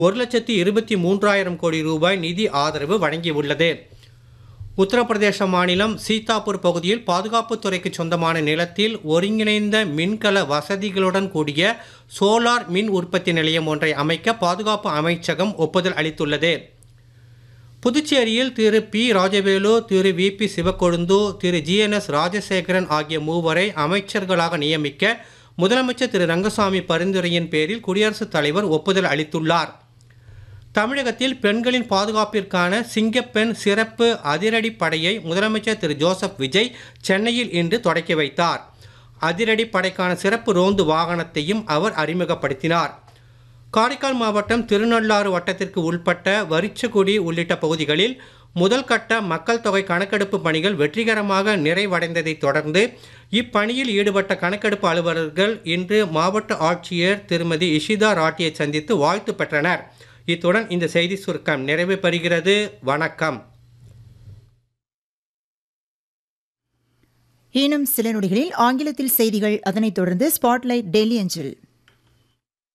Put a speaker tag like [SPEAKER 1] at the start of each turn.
[SPEAKER 1] ஒரு லட்சத்தி இருபத்தி மூன்றாயிரம் கோடி ரூபாய் நிதி ஆதரவு வழங்கியுள்ளது உத்தரப்பிரதேச மாநிலம் சீதாப்பூர் பகுதியில் பாதுகாப்புத்துறைக்கு சொந்தமான நிலத்தில் ஒருங்கிணைந்த மின்கல வசதிகளுடன் கூடிய சோலார் மின் உற்பத்தி நிலையம் ஒன்றை அமைக்க பாதுகாப்பு அமைச்சகம் ஒப்புதல் அளித்துள்ளது புதுச்சேரியில் திரு பி ராஜவேலு திரு வி பி சிவக்கொழுந்து திரு ஜிஎன்எஸ் ராஜசேகரன் ஆகிய மூவரை அமைச்சர்களாக நியமிக்க முதலமைச்சர் திரு ரங்கசாமி பரிந்துரையின் பேரில் குடியரசுத் தலைவர் ஒப்புதல் அளித்துள்ளார் தமிழகத்தில் பெண்களின் பாதுகாப்பிற்கான சிங்கப்பெண் சிறப்பு அதிரடி படையை முதலமைச்சர் திரு ஜோசப் விஜய் சென்னையில் இன்று தொடக்கி வைத்தார் அதிரடி படைக்கான சிறப்பு ரோந்து வாகனத்தையும் அவர் அறிமுகப்படுத்தினார் காரைக்கால் மாவட்டம் திருநள்ளாறு வட்டத்திற்கு உட்பட்ட வரிச்சகுடி உள்ளிட்ட பகுதிகளில் முதல் கட்ட மக்கள் தொகை கணக்கெடுப்பு பணிகள் வெற்றிகரமாக நிறைவடைந்ததைத் தொடர்ந்து இப்பணியில் ஈடுபட்ட கணக்கெடுப்பு அலுவலர்கள் இன்று மாவட்ட ஆட்சியர் திருமதி இஷிதா ராட்டியை சந்தித்து வாழ்த்து பெற்றனர் இத்துடன் இந்த செய்தி சுருக்கம் நிறைவு பெறுகிறது வணக்கம்
[SPEAKER 2] இன்னும் சில நொடிகளில் ஆங்கிலத்தில் செய்திகள் அதனைத் தொடர்ந்து ஸ்பாட்லைட் டெல்லி அஞ்சல்